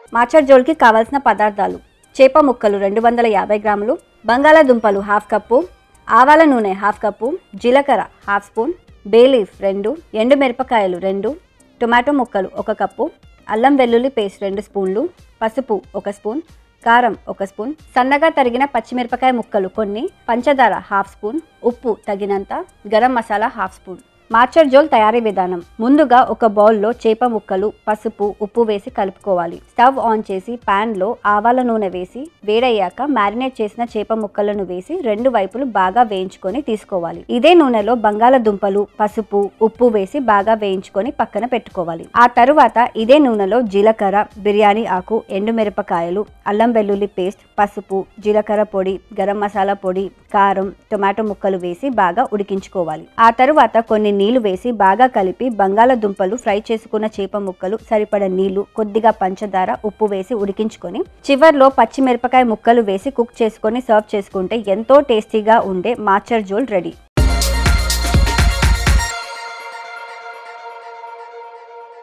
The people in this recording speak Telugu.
మాచర్ జోల్కి కావాల్సిన పదార్థాలు చేప ముక్కలు రెండు వందల యాభై గ్రాములు బంగాళాదుంపలు హాఫ్ కప్పు ఆవాల నూనె హాఫ్ కప్పు జీలకర్ర హాఫ్ స్పూన్ బేలీఫ్ రెండు ఎండు మిరపకాయలు రెండు టొమాటో ముక్కలు ఒక కప్పు అల్లం వెల్లుల్లి పేస్ట్ రెండు స్పూన్లు పసుపు ఒక స్పూన్ కారం ఒక స్పూన్ సన్నగా తరిగిన పచ్చిమిరపకాయ ముక్కలు కొన్ని పంచదార హాఫ్ స్పూన్ ఉప్పు తగినంత గరం మసాలా హాఫ్ స్పూన్ మార్చర్ జోల్ తయారీ విధానం ముందుగా ఒక బౌల్లో చేప ముక్కలు పసుపు ఉప్పు వేసి కలుపుకోవాలి స్టవ్ ఆన్ చేసి pan లో ఆవాల నూనె వేసి వేడయ్యాక మ్యారినేట్ చేసిన చేప ముక్కలను వేసి రెండు వైపులు బాగా వేయించుకొని తీసుకోవాలి ఇదే నూనెలో బంగాళదుంపలు పసుపు ఉప్పు వేసి బాగా వేయించుకొని పక్కన పెట్టుకోవాలి ఆ తరువాత ఇదే నూనెలో జీలకర్ర బిర్యానీ ఆకు ఎండుమిరపకాయలు అల్లం వెల్లుల్లి పేస్ట్ పసుపు జీలకర్ర పొడి గరం మసాలా పొడి కారం టొమాటో ముక్కలు వేసి బాగా ఉడికించుకోవాలి ఆ తరువాత కొన్ని నీళ్లు వేసి బాగా కలిపి బంగాళదుంపలు ఫ్రై చేసుకున్న చేప ముక్కలు సరిపడ నీళ్లు కొద్దిగా పంచదార ఉప్పు వేసి ఉడికించుకొని చివర్లో పచ్చిమిరపకాయ ముక్కలు వేసి కుక్ చేసుకొని సర్వ్ చేసుకుంటే ఎంతో టేస్టీగా ఉండే మాచర్ జోల్ రెడీ